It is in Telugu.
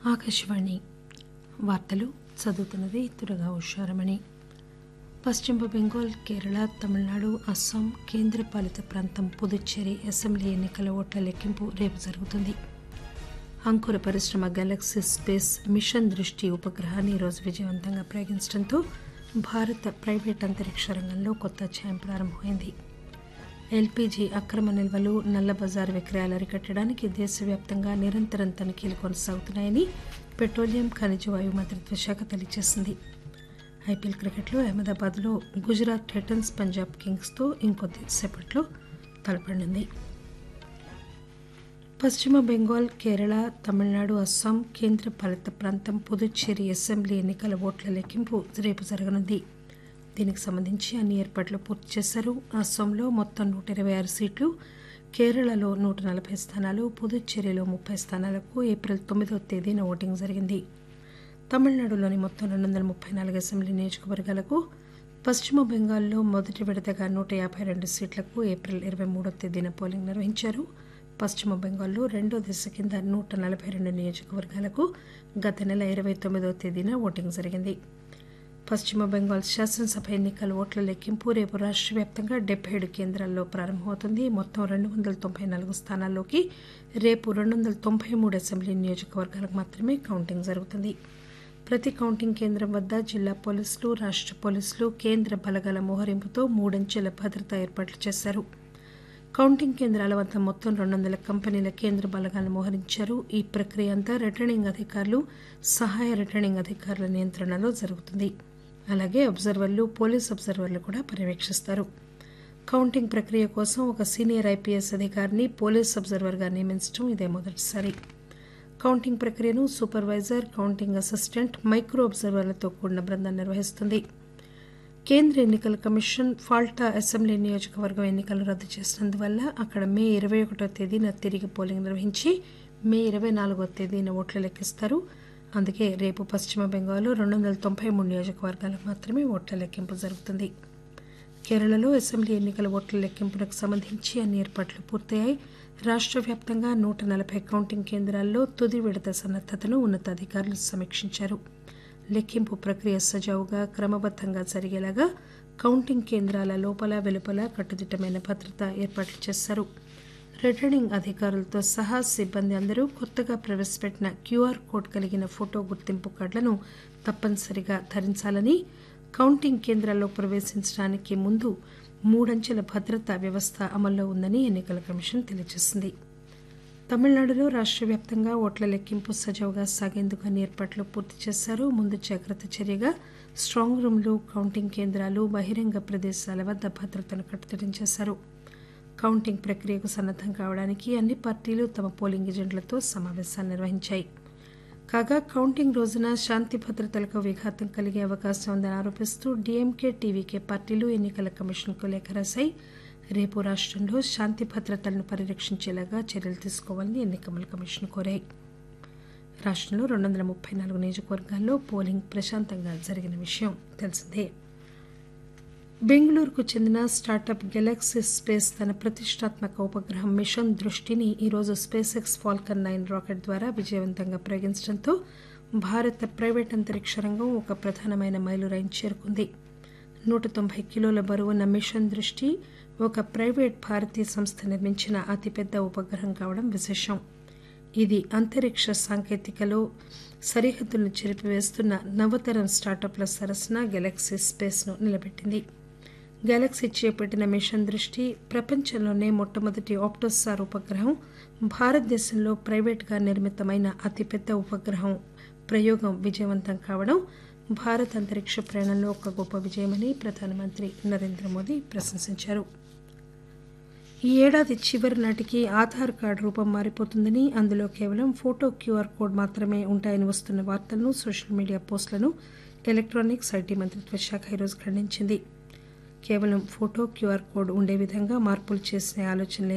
ఆకాశవాణి వార్తలు చదువుతున్నది తురగా ఉషారమణి పశ్చిమ బెంగాల్ కేరళ తమిళనాడు అస్సాం కేంద్రపాలిత ప్రాంతం పుదుచ్చేరి అసెంబ్లీ ఎన్నికల ఓట్ల లెక్కింపు రేపు జరుగుతుంది అంకుర పరిశ్రమ గెలాక్సీ స్పేస్ మిషన్ దృష్టి ఉపగ్రహాన్ని ఈరోజు విజయవంతంగా ప్రయోగించడంతో భారత ప్రైవేట్ అంతరిక్ష రంగంలో కొత్త అధ్యాయం ప్రారంభమైంది ఎల్పీజీ అక్రమ నిల్వలు నల్లబజారు విక్రయాలు అరికట్టడానికి దేశవ్యాప్తంగా నిరంతరం తనిఖీలు కొనసాగుతున్నాయని పెట్రోలియం ఖనిజ వాయువు మంత్రిత్వ శాఖ తెలియజేసింది ఐపీఎల్ క్రికెట్లో అహ్మదాబాద్లో గుజరాత్ టైటన్స్ పంజాబ్ కింగ్స్తో ఇంకొద్ది సేపట్లో తలపడనుంది పశ్చిమ బెంగాల్ కేరళ తమిళనాడు అస్సాం కేంద్రపాలిత ప్రాంతం పుదుచ్చేరి అసెంబ్లీ ఎన్నికల ఓట్ల లెక్కింపు రేపు జరగనుంది దీనికి సంబంధించి అన్ని ఏర్పాట్లు పూర్తి చేశారు అస్సాంలో మొత్తం నూట ఇరవై ఆరు సీట్లు కేరళలో నూట నలభై స్థానాలు పుదుచ్చేరిలో ముప్పై స్థానాలకు ఏప్రిల్ తొమ్మిదవ తేదీన ఓటింగ్ జరిగింది తమిళనాడులోని మొత్తం రెండు వందల ముప్పై నాలుగు అసెంబ్లీ నియోజకవర్గాలకు పశ్చిమ బెంగాల్లో మొదటి విడతగా నూట యాభై రెండు సీట్లకు ఏప్రిల్ ఇరవై మూడో తేదీన పోలింగ్ నిర్వహించారు పశ్చిమ బెంగాల్లో రెండో దశ కింద నూట నలభై రెండు నియోజకవర్గాలకు గత నెల ఇరవై తొమ్మిదవ తేదీన ఓటింగ్ జరిగింది పశ్చిమ బెంగాల్ శాసనసభ ఎన్నికల ఓట్ల లెక్కింపు రేపు రాష్ట్ర వ్యాప్తంగా డెబ్బై ఏడు కేంద్రాల్లో ప్రారంభమవుతుంది మొత్తం రెండు వందల తొంభై నాలుగు స్థానాల్లోకి రేపు రెండు వందల తొంభై మూడు అసెంబ్లీ నియోజకవర్గాలకు మాత్రమే కౌంటింగ్ జరుగుతుంది ప్రతి కౌంటింగ్ కేంద్రం వద్ద జిల్లా పోలీసులు రాష్ట్ర పోలీసులు కేంద్ర బలగాల మోహరింపుతో మూడంచెల భద్రతా ఏర్పాట్లు చేశారు కౌంటింగ్ కేంద్రాల వద్ద మొత్తం రెండు వందల కంపెనీల కేంద్ర బలగాలను మోహరించారు ఈ ప్రక్రియ అంతా రిటర్నింగ్ అధికారులు సహాయ రిటర్నింగ్ అధికారుల నియంత్రణలో జరుగుతుంది అలాగే అబ్జర్వర్లు పోలీస్ అబ్జర్వర్లు కూడా పర్యవేక్షిస్తారు కౌంటింగ్ ప్రక్రియ కోసం ఒక సీనియర్ ఐపీఎస్ అధికారిని పోలీస్ అబ్జర్వర్గా నియమించడం ఇదే మొదటిసారి కౌంటింగ్ ప్రక్రియను సూపర్వైజర్ కౌంటింగ్ అసిస్టెంట్ మైక్రో అబ్జర్వర్లతో కూడిన బృందం నిర్వహిస్తుంది కేంద్ర ఎన్నికల కమిషన్ ఫాల్టా అసెంబ్లీ నియోజకవర్గం ఎన్నికలు రద్దు చేసినందువల్ల అక్కడ మే ఇరవై ఒకటో తేదీన తిరిగి పోలింగ్ నిర్వహించి మే ఇరవై నాలుగో తేదీన ఓట్లు లెక్కిస్తారు అందుకే రేపు పశ్చిమ బెంగాల్లో రెండు వందల తొంభై మూడు నియోజకవర్గాలకు మాత్రమే ఓట్ల లెక్కింపు జరుగుతుంది కేరళలో అసెంబ్లీ ఎన్నికల ఓట్ల లెక్కింపునకు సంబంధించి అన్ని ఏర్పాట్లు పూర్తయ్యాయి రాష్ట్ర వ్యాప్తంగా నూట నలభై కౌంటింగ్ కేంద్రాల్లో తుది విడత సన్నద్దతను ఉన్నతాధికారులు సమీక్షించారు లెక్కింపు ప్రక్రియ సజావుగా క్రమబద్దంగా జరిగేలాగా కౌంటింగ్ కేంద్రాల లోపల వెలుపల కట్టుదిట్టమైన భద్రత ఏర్పాట్లు చేశారు రిటర్నింగ్ అధికారులతో సహా సిబ్బంది అందరూ కొత్తగా ప్రవేశపెట్టిన క్యూఆర్ కోడ్ కలిగిన ఫోటో గుర్తింపు కార్డులను తప్పనిసరిగా ధరించాలని కౌంటింగ్ కేంద్రాల్లో ప్రవేశించడానికి ముందు మూడంచెల భద్రతా వ్యవస్థ అమల్లో ఉందని ఎన్నికల కమిషన్ తెలియజేసింది తమిళనాడులో రాష్ట్ర వ్యాప్తంగా ఓట్ల లెక్కింపు సజావుగా సాగేందుకు అన్ని ఏర్పాట్లు పూర్తి చేశారు ముందు జాగ్రత్త చర్యగా స్ట్రాంగ్ రూమ్లు కౌంటింగ్ కేంద్రాలు బహిరంగ ప్రదేశాల వద్ద భద్రతను కట్టుదిట్టం చేశారు కౌంటింగ్ ప్రక్రియకు సన్నద్దం కావడానికి అన్ని పార్టీలు తమ పోలింగ్ ఏజెంట్లతో సమావేశాలు నిర్వహించాయి కాగా కౌంటింగ్ రోజున శాంతి భద్రతలకు విఘాతం కలిగే అవకాశం ఉందని ఆరోపిస్తూ డీఎంకే టీవీకే పార్టీలు ఎన్నికల కమిషన్కు లేఖ రాశాయి రేపు రాష్ట్రంలో శాంతి భద్రతలను పరిరక్షించేలాగా చర్యలు తీసుకోవాలని ఎన్నికల కమిషన్ కోరాయి రాష్ట్రంలో రెండు వందల ముప్పై నాలుగు నియోజకవర్గాల్లో పోలింగ్ ప్రశాంతంగా జరిగిన విషయం తెలిసిందే బెంగళూరుకు చెందిన స్టార్టప్ గెలాక్సీ స్పేస్ తన ప్రతిష్టాత్మక ఉపగ్రహం మిషన్ దృష్టిని ఈరోజు SpaceX Falcon nine rocket ద్వారా విజయవంతంగా ప్రయోగించడంతో భారత ప్రైవేట్ అంతరిక్ష రంగం ఒక ప్రధానమైన మైలురాయిని చేరుకుంది నూట తొంభై కిలోల బరువున్న మిషన్ దృష్టి ఒక ప్రైవేట్ భారతీయ సంస్థ నిర్మించిన అతిపెద్ద ఉపగ్రహం కావడం విశేషం ఇది అంతరిక్ష సాంకేతికలో సరిహద్దులను చెరిపివేస్తున్న నవతరం స్టార్టప్ల సరసన గెలాక్సీ స్పేస్ను నిలబెట్టింది గెలాక్సీ చేపట్టిన మిషన్ దృష్టి ప్రపంచంలోనే మొట్టమొదటి ఆప్టోసార్ ఉపగ్రహం భారతదేశంలో ప్రైవేట్గా నిర్మితమైన అతిపెద్ద ఉపగ్రహం ప్రయోగం విజయవంతం కావడం భారత్ అంతరిక్ష ప్రయాణంలో ఒక గొప్ప విజయమని ప్రధానమంత్రి నరేంద్ర మోదీ ప్రశంసించారు ఈ ఏడాది చివరి నాటికి ఆధార్ కార్డు రూపం మారిపోతుందని అందులో కేవలం ఫోటో క్యూఆర్ కోడ్ మాత్రమే ఉంటాయని వస్తున్న వార్తలను సోషల్ మీడియా పోస్టులను ఎలక్ట్రానిక్స్ ఐటీ మంత్రిత్వ శాఖ ఈరోజు ఖండించింది కేవలం ఫోటో క్యూఆర్ కోడ్ ఉండే విధంగా మార్పులు చేసే ఆలోచన